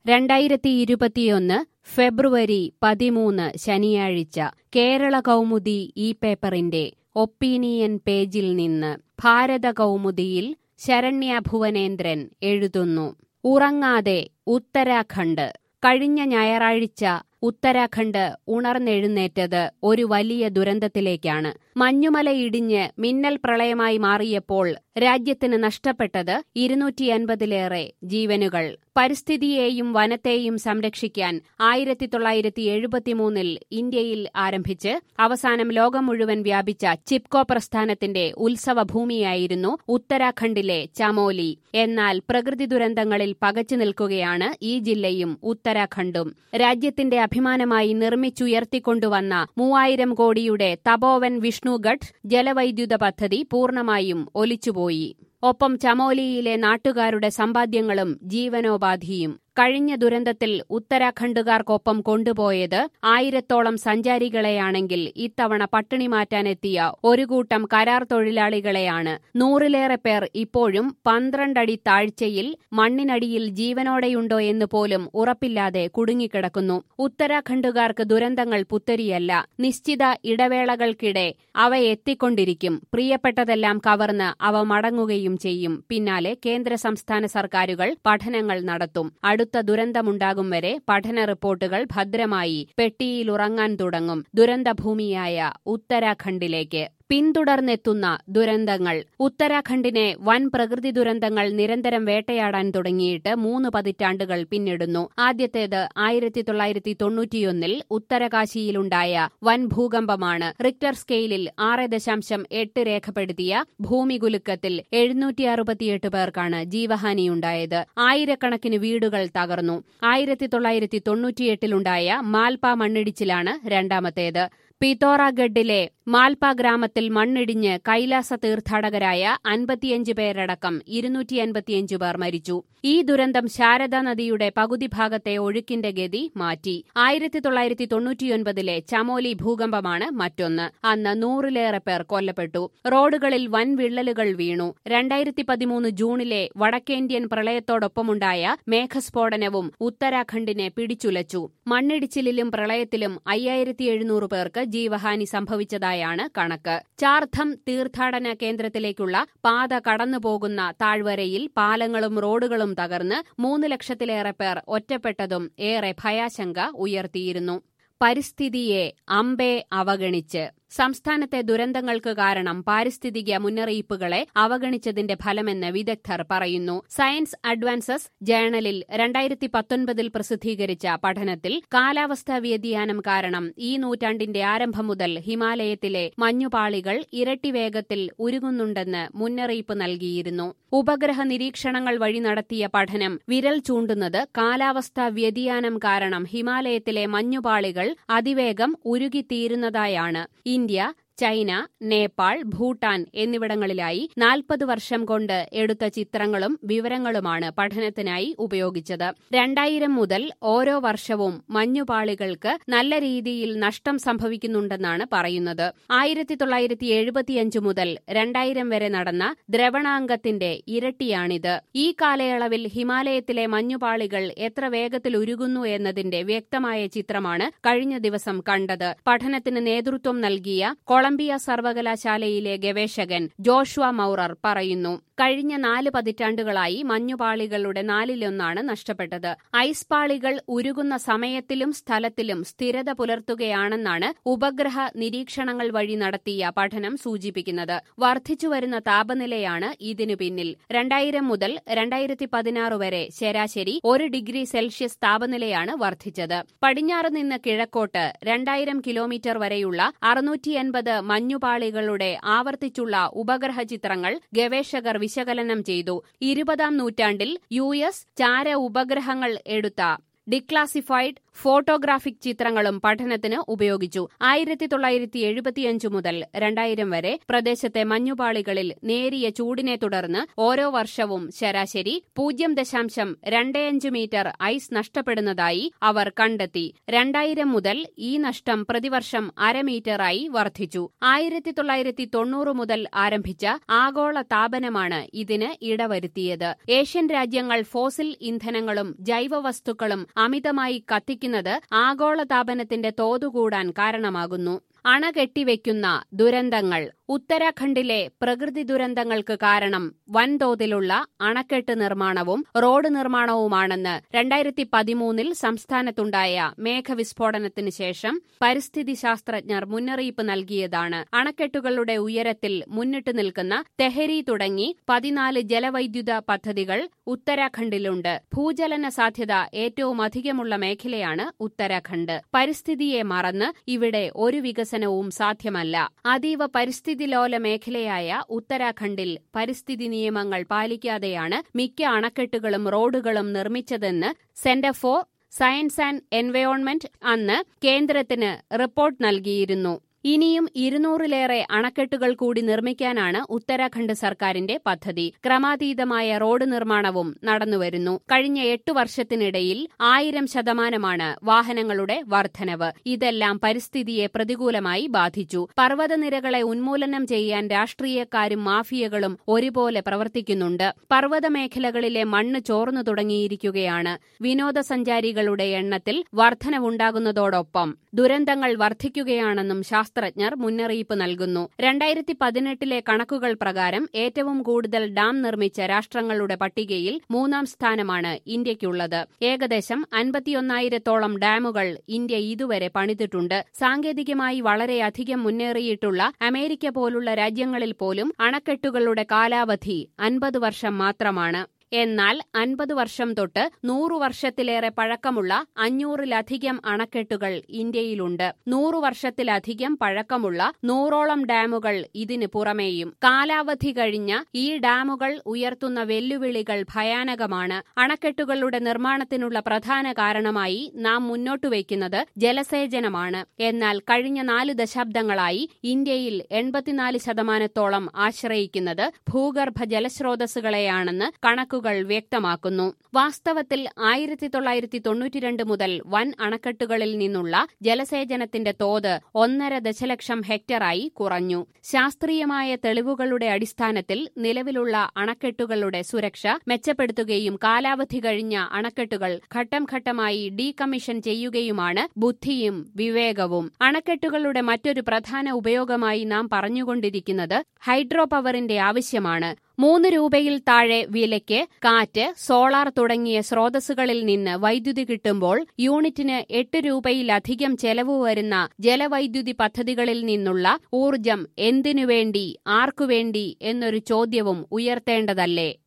രണ്ടായിരത്തി ഇരുപത്തിയൊന്ന് ഫെബ്രുവരി പതിമൂന്ന് ശനിയാഴ്ച കേരള കൗമുദി ഈ പേപ്പറിന്റെ ഒപ്പീനിയൻ പേജിൽ നിന്ന് ഭാരത കൗമുദിയിൽ ശരണ്യ ഭുവനേന്ദ്രൻ എഴുതുന്നു ഉറങ്ങാതെ ഉത്തരാഖണ്ഡ് കഴിഞ്ഞ ഞായറാഴ്ച ഉത്തരാഖണ്ഡ് ഉണർന്നെഴുന്നേറ്റത് ഒരു വലിയ ദുരന്തത്തിലേക്കാണ് മഞ്ഞുമല ഇടിഞ്ഞ് മിന്നൽ പ്രളയമായി മാറിയപ്പോൾ രാജ്യത്തിന് നഷ്ടപ്പെട്ടത് ഇരുന്നൂറ്റി അൻപതിലേറെ ജീവനുകൾ പരിസ്ഥിതിയെയും വനത്തെയും സംരക്ഷിക്കാൻ ആയിരത്തി തൊള്ളായിരത്തി എഴുപത്തിമൂന്നിൽ ഇന്ത്യയിൽ ആരംഭിച്ച് അവസാനം ലോകം മുഴുവൻ വ്യാപിച്ച ചിപ്കോ പ്രസ്ഥാനത്തിന്റെ ഉത്സവഭൂമിയായിരുന്നു ഉത്തരാഖണ്ഡിലെ ചമോലി എന്നാൽ പ്രകൃതി ദുരന്തങ്ങളിൽ പകച്ചു നിൽക്കുകയാണ് ഈ ജില്ലയും ഉത്തരാഖണ്ഡും രാജ്യത്തിന്റെ അഭിമാനമായി നിർമ്മിച്ചുയർത്തിക്കൊണ്ടുവന്ന മൂവായിരം കോടിയുടെ തപോവൻ വിഷ്ണുഗഡ് ജലവൈദ്യുത പദ്ധതി പൂർണ്ണമായും ഒലിച്ചുപോയി ഒപ്പം ചമോലിയിലെ നാട്ടുകാരുടെ സമ്പാദ്യങ്ങളും ജീവനോപാധിയും കഴിഞ്ഞ ദുരന്തത്തിൽ ഉത്തരാഖണ്ഡുകാർക്കൊപ്പം കൊണ്ടുപോയത് ആയിരത്തോളം സഞ്ചാരികളെയാണെങ്കിൽ ഇത്തവണ പട്ടിണി മാറ്റാനെത്തിയ ഒരു കൂട്ടം കരാർ തൊഴിലാളികളെയാണ് നൂറിലേറെ പേർ ഇപ്പോഴും പന്ത്രണ്ടടി താഴ്ചയിൽ മണ്ണിനടിയിൽ ജീവനോടെയുണ്ടോ എന്ന് പോലും ഉറപ്പില്ലാതെ കുടുങ്ങിക്കിടക്കുന്നു ഉത്തരാഖണ്ഡുകാർക്ക് ദുരന്തങ്ങൾ പുത്തരിയല്ല നിശ്ചിത ഇടവേളകൾക്കിടെ അവ എത്തിക്കൊണ്ടിരിക്കും പ്രിയപ്പെട്ടതെല്ലാം കവർന്ന് അവ മടങ്ങുകയും ചെയ്യും പിന്നാലെ കേന്ദ്ര സംസ്ഥാന സർക്കാരുകൾ പഠനങ്ങൾ നടത്തും അടുത്ത ദുരന്തമുണ്ടാകും വരെ പഠന റിപ്പോർട്ടുകൾ ഭദ്രമായി പെട്ടിയിലുറങ്ങാൻ തുടങ്ങും ദുരന്തഭൂമിയായ ഉത്തരാഖണ്ഡിലേക്ക് പിന്തുടർന്നെത്തുന്ന ദുരന്തങ്ങൾ ഉത്തരാഖണ്ഡിനെ വൻ പ്രകൃതി ദുരന്തങ്ങൾ നിരന്തരം വേട്ടയാടാൻ തുടങ്ങിയിട്ട് മൂന്ന് പതിറ്റാണ്ടുകൾ പിന്നിടുന്നു ആദ്യത്തേത് ആയിരത്തി തൊള്ളായിരത്തി തൊണ്ണൂറ്റിയൊന്നിൽ ഉത്തരകാശിയിലുണ്ടായ വൻ ഭൂകമ്പമാണ് റിക്ടർ സ്കെയിലിൽ ആറ് ദശാംശം എട്ട് രേഖപ്പെടുത്തിയ ഭൂമികുലുക്കത്തിൽ എഴുന്നൂറ്റി അറുപത്തിയെട്ട് പേർക്കാണ് ജീവഹാനിയുണ്ടായത് ആയിരക്കണക്കിന് വീടുകൾ തകർന്നു ആയിരത്തി തൊള്ളായിരത്തി തൊണ്ണൂറ്റിയെട്ടിലുണ്ടായ മാൽപ മണ്ണിടിച്ചിലാണ് രണ്ടാമത്തേത് പിത്തോറാഗഡിലെ മാൽപ ഗ്രാമത്തിൽ മണ്ണിടിഞ്ഞ് കൈലാസ തീർത്ഥാടകരായ അൻപത്തിയഞ്ച് പേരടക്കം ഇരുന്നൂറ്റി അൻപത്തിയഞ്ച് പേർ മരിച്ചു ഈ ദുരന്തം ശാരദാ നദിയുടെ പകുതി ഭാഗത്തെ ഒഴുക്കിന്റെ ഗതി മാറ്റി ആയിരത്തി തൊള്ളായിരത്തി തൊണ്ണൂറ്റിയൊൻപതിലെ ചമോലി ഭൂകമ്പമാണ് മറ്റൊന്ന് അന്ന് നൂറിലേറെ പേർ കൊല്ലപ്പെട്ടു റോഡുകളിൽ വൻ വിള്ളലുകൾ വീണു രണ്ടായിരത്തി പതിമൂന്ന് ജൂണിലെ വടക്കേന്ത്യൻ പ്രളയത്തോടൊപ്പമുണ്ടായ മേഘസ്ഫോടനവും ഉത്തരാഖണ്ഡിനെ പിടിച്ചുലച്ചു മണ്ണിടിച്ചിലിലും പ്രളയത്തിലും അയ്യായിരത്തി എഴുന്നൂറ് പേർക്ക് ജീവഹാനി സംഭവിച്ചതായാണ് കണക്ക് ചാർധം തീർത്ഥാടന കേന്ദ്രത്തിലേക്കുള്ള പാത കടന്നുപോകുന്ന താഴ്വരയിൽ പാലങ്ങളും റോഡുകളും തകർന്ന് മൂന്ന് ലക്ഷത്തിലേറെ പേർ ഒറ്റപ്പെട്ടതും ഏറെ ഭയാശങ്ക ഉയർത്തിയിരുന്നു പരിസ്ഥിതിയെ അമ്പേ അവഗണിച്ച് സംസ്ഥാനത്തെ ദുരന്തങ്ങൾക്ക് കാരണം പാരിസ്ഥിതിക മുന്നറിയിപ്പുകളെ അവഗണിച്ചതിന്റെ ഫലമെന്ന് വിദഗ്ധർ പറയുന്നു സയൻസ് അഡ്വാൻസസ് ജേണലിൽ രണ്ടായിരത്തി പത്തൊൻപതിൽ പ്രസിദ്ധീകരിച്ച പഠനത്തിൽ കാലാവസ്ഥാ വ്യതിയാനം കാരണം ഈ നൂറ്റാണ്ടിന്റെ ആരംഭം മുതൽ ഹിമാലയത്തിലെ മഞ്ഞുപാളികൾ ഇരട്ടി വേഗത്തിൽ ഉരുകുന്നുണ്ടെന്ന് മുന്നറിയിപ്പ് നൽകിയിരുന്നു ഉപഗ്രഹ നിരീക്ഷണങ്ങൾ വഴി നടത്തിയ പഠനം വിരൽ ചൂണ്ടുന്നത് കാലാവസ്ഥാ വ്യതിയാനം കാരണം ഹിമാലയത്തിലെ മഞ്ഞുപാളികൾ അതിവേഗം ഉരുകിത്തീരുന്നതായാണ് ഇന്ത്യ ചൈന നേപ്പാൾ ഭൂട്ടാൻ എന്നിവിടങ്ങളിലായി നാൽപ്പത് വർഷം കൊണ്ട് എടുത്ത ചിത്രങ്ങളും വിവരങ്ങളുമാണ് പഠനത്തിനായി ഉപയോഗിച്ചത് രണ്ടായിരം മുതൽ ഓരോ വർഷവും മഞ്ഞുപാളികൾക്ക് നല്ല രീതിയിൽ നഷ്ടം സംഭവിക്കുന്നുണ്ടെന്നാണ് പറയുന്നത് ആയിരത്തി തൊള്ളായിരത്തി എഴുപത്തിയഞ്ച് മുതൽ രണ്ടായിരം വരെ നടന്ന ദ്രവണാംഗത്തിന്റെ ഇരട്ടിയാണിത് ഈ കാലയളവിൽ ഹിമാലയത്തിലെ മഞ്ഞുപാളികൾ എത്ര വേഗത്തിൽ ഉരുകുന്നു എന്നതിന്റെ വ്യക്തമായ ചിത്രമാണ് കഴിഞ്ഞ ദിവസം കണ്ടത് പഠനത്തിന് നേതൃത്വം നൽകിയ കൊളംബിയ സർവകലാശാലയിലെ ഗവേഷകൻ ജോഷുവ മൌറർ പറയുന്നു കഴിഞ്ഞ നാല് പതിറ്റാണ്ടുകളായി മഞ്ഞുപാളികളുടെ നാലിലൊന്നാണ് നഷ്ടപ്പെട്ടത് ഐസ് പാളികൾ ഉരുകുന്ന സമയത്തിലും സ്ഥലത്തിലും സ്ഥിരത പുലർത്തുകയാണെന്നാണ് ഉപഗ്രഹ നിരീക്ഷണങ്ങൾ വഴി നടത്തിയ പഠനം സൂചിപ്പിക്കുന്നത് വർദ്ധിച്ചുവരുന്ന താപനിലയാണ് ഇതിനു പിന്നിൽ രണ്ടായിരം മുതൽ രണ്ടായിരത്തി പതിനാറ് വരെ ശരാശരി ഒരു ഡിഗ്രി സെൽഷ്യസ് താപനിലയാണ് വർദ്ധിച്ചത് പടിഞ്ഞാറ് നിന്ന് കിഴക്കോട്ട് രണ്ടായിരം കിലോമീറ്റർ വരെയുള്ള അറുന്നൂറ്റി എൺപത് മഞ്ഞുപാളികളുടെ ആവർത്തിച്ചുള്ള ഉപഗ്രഹ ചിത്രങ്ങൾ ഗവേഷകർ വിശകലനം ചെയ്തു ഇരുപതാം നൂറ്റാണ്ടിൽ യു എസ് ചാര ഉപഗ്രഹങ്ങൾ എടുത്ത ഡിക്ലാസിഫൈഡ് ഫോട്ടോഗ്രാഫിക് ചിത്രങ്ങളും പഠനത്തിന് ഉപയോഗിച്ചു ആയിരത്തി തൊള്ളായിരത്തി എഴുപത്തിയഞ്ചു മുതൽ രണ്ടായിരം വരെ പ്രദേശത്തെ മഞ്ഞുപാളികളിൽ നേരിയ ചൂടിനെ തുടർന്ന് ഓരോ വർഷവും ശരാശരി പൂജ്യം ദശാംശം രണ്ടേയഞ്ച് മീറ്റർ ഐസ് നഷ്ടപ്പെടുന്നതായി അവർ കണ്ടെത്തി രണ്ടായിരം മുതൽ ഈ നഷ്ടം പ്രതിവർഷം അരമീറ്ററായി വർദ്ധിച്ചു ആയിരത്തി തൊള്ളായിരത്തി തൊണ്ണൂറ് മുതൽ ആരംഭിച്ച ആഗോള താപനമാണ് ഇതിന് ഇടവരുത്തിയത് ഏഷ്യൻ രാജ്യങ്ങൾ ഫോസിൽ ഇന്ധനങ്ങളും ജൈവവസ്തുക്കളും അമിതമായി കത്തിക്കുന്നത് ആഗോളതാപനത്തിന്റെ തോതുകൂടാൻ കാരണമാകുന്നു അണകെട്ടിവെക്കുന്ന ദുരന്തങ്ങൾ ഉത്തരാഖണ്ഡിലെ പ്രകൃതി ദുരന്തങ്ങൾക്ക് കാരണം വൻതോതിലുള്ള അണക്കെട്ട് നിർമ്മാണവും റോഡ് നിർമ്മാണവുമാണെന്ന് രണ്ടായിരത്തി പതിമൂന്നിൽ സംസ്ഥാനത്തുണ്ടായ മേഘവിസ്ഫോടനത്തിന് ശേഷം പരിസ്ഥിതി ശാസ്ത്രജ്ഞർ മുന്നറിയിപ്പ് നൽകിയതാണ് അണക്കെട്ടുകളുടെ ഉയരത്തിൽ മുന്നിട്ട് നിൽക്കുന്ന തെഹരി തുടങ്ങി പതിനാല് ജലവൈദ്യുത പദ്ധതികൾ ഉത്തരാഖണ്ഡിലുണ്ട് ഭൂചലന സാധ്യത ഏറ്റവും അധികമുള്ള മേഖലയാണ് ഉത്തരാഖണ്ഡ് പരിസ്ഥിതിയെ മറന്ന് ഇവിടെ ഒരു വികസനവും സാധ്യമല്ല അതീവ പരിസ്ഥിതിലോല മേഖലയായ ഉത്തരാഖണ്ഡിൽ പരിസ്ഥിതി നിയമങ്ങൾ പാലിക്കാതെയാണ് മിക്ക അണക്കെട്ടുകളും റോഡുകളും നിർമ്മിച്ചതെന്ന് centre for science and environment അന്ന് കേന്ദ്രത്തിന് റിപ്പോർട്ട് നൽകിയിരുന്നു ഇനിയും ഇരുന്നൂറിലേറെ അണക്കെട്ടുകൾ കൂടി നിർമ്മിക്കാനാണ് ഉത്തരാഖണ്ഡ് സർക്കാരിന്റെ പദ്ധതി ക്രമാതീതമായ റോഡ് നിർമ്മാണവും നടന്നുവരുന്നു കഴിഞ്ഞ എട്ടു വർഷത്തിനിടയിൽ ആയിരം ശതമാനമാണ് വാഹനങ്ങളുടെ വർധനവ് ഇതെല്ലാം പരിസ്ഥിതിയെ പ്രതികൂലമായി ബാധിച്ചു പർവ്വതനിരകളെ ഉന്മൂലനം ചെയ്യാൻ രാഷ്ട്രീയക്കാരും മാഫിയകളും ഒരുപോലെ പ്രവർത്തിക്കുന്നുണ്ട് പർവ്വത മേഖലകളിലെ മണ്ണ് ചോർന്നു തുടങ്ങിയിരിക്കുകയാണ് വിനോദസഞ്ചാരികളുടെ എണ്ണത്തിൽ വർധനവുണ്ടാകുന്നതോടൊപ്പം ദുരന്തങ്ങൾ വർദ്ധിക്കുകയാണെന്നും ശാസ്ത്രജ്ഞർ മുന്നറിയിപ്പ് നൽകുന്നു രണ്ടായിരത്തി പതിനെട്ടിലെ കണക്കുകൾ പ്രകാരം ഏറ്റവും കൂടുതൽ ഡാം നിർമ്മിച്ച രാഷ്ട്രങ്ങളുടെ പട്ടികയിൽ മൂന്നാം സ്ഥാനമാണ് ഇന്ത്യയ്ക്കുള്ളത് ഏകദേശം അൻപത്തിയൊന്നായിരത്തോളം ഡാമുകൾ ഇന്ത്യ ഇതുവരെ പണിതിട്ടുണ്ട് സാങ്കേതികമായി വളരെയധികം മുന്നേറിയിട്ടുള്ള അമേരിക്ക പോലുള്ള രാജ്യങ്ങളിൽ പോലും അണക്കെട്ടുകളുടെ കാലാവധി അൻപത് വർഷം മാത്രമാണ് എന്നാൽ അൻപത് വർഷം തൊട്ട് നൂറു വർഷത്തിലേറെ പഴക്കമുള്ള അഞ്ഞൂറിലധികം അണക്കെട്ടുകൾ ഇന്ത്യയിലുണ്ട് നൂറു വർഷത്തിലധികം പഴക്കമുള്ള നൂറോളം ഡാമുകൾ ഇതിന് പുറമേയും കാലാവധി കഴിഞ്ഞ ഈ ഡാമുകൾ ഉയർത്തുന്ന വെല്ലുവിളികൾ ഭയാനകമാണ് അണക്കെട്ടുകളുടെ നിർമ്മാണത്തിനുള്ള പ്രധാന കാരണമായി നാം മുന്നോട്ടുവയ്ക്കുന്നത് ജലസേചനമാണ് എന്നാൽ കഴിഞ്ഞ നാല് ദശാബ്ദങ്ങളായി ഇന്ത്യയിൽ എൺപത്തിനാല് ശതമാനത്തോളം ആശ്രയിക്കുന്നത് ഭൂഗർഭ ജലസ്രോതസ്സുകളെയാണെന്ന് കണക്കുകൾ കണക്കുകൾ വ്യക്തമാക്കുന്നു വാസ്തവത്തിൽ ആയിരത്തി തൊള്ളായിരത്തി തൊണ്ണൂറ്റിരണ്ട് മുതൽ വൻ അണക്കെട്ടുകളിൽ നിന്നുള്ള ജലസേചനത്തിന്റെ തോത് ഒന്നര ദശലക്ഷം ഹെക്ടറായി കുറഞ്ഞു ശാസ്ത്രീയമായ തെളിവുകളുടെ അടിസ്ഥാനത്തിൽ നിലവിലുള്ള അണക്കെട്ടുകളുടെ സുരക്ഷ മെച്ചപ്പെടുത്തുകയും കാലാവധി കഴിഞ്ഞ അണക്കെട്ടുകൾ ഘട്ടം ഘട്ടമായി ഡീകമ്മീഷൻ ചെയ്യുകയുമാണ് ബുദ്ധിയും വിവേകവും അണക്കെട്ടുകളുടെ മറ്റൊരു പ്രധാന ഉപയോഗമായി നാം പറഞ്ഞുകൊണ്ടിരിക്കുന്നത് ഹൈഡ്രോ പവറിന്റെ ആവശ്യമാണ് മൂന്ന് രൂപയിൽ താഴെ വിലയ്ക്ക് കാറ്റ് സോളാർ തുടങ്ങിയ സ്രോതസ്സുകളിൽ നിന്ന് വൈദ്യുതി കിട്ടുമ്പോൾ യൂണിറ്റിന് എട്ട് രൂപയിലധികം ചെലവ് വരുന്ന ജലവൈദ്യുതി പദ്ധതികളിൽ നിന്നുള്ള ഊർജം എന്തിനുവേണ്ടി ആർക്കുവേണ്ടി എന്നൊരു ചോദ്യവും ഉയർത്തേണ്ടതല്ലേ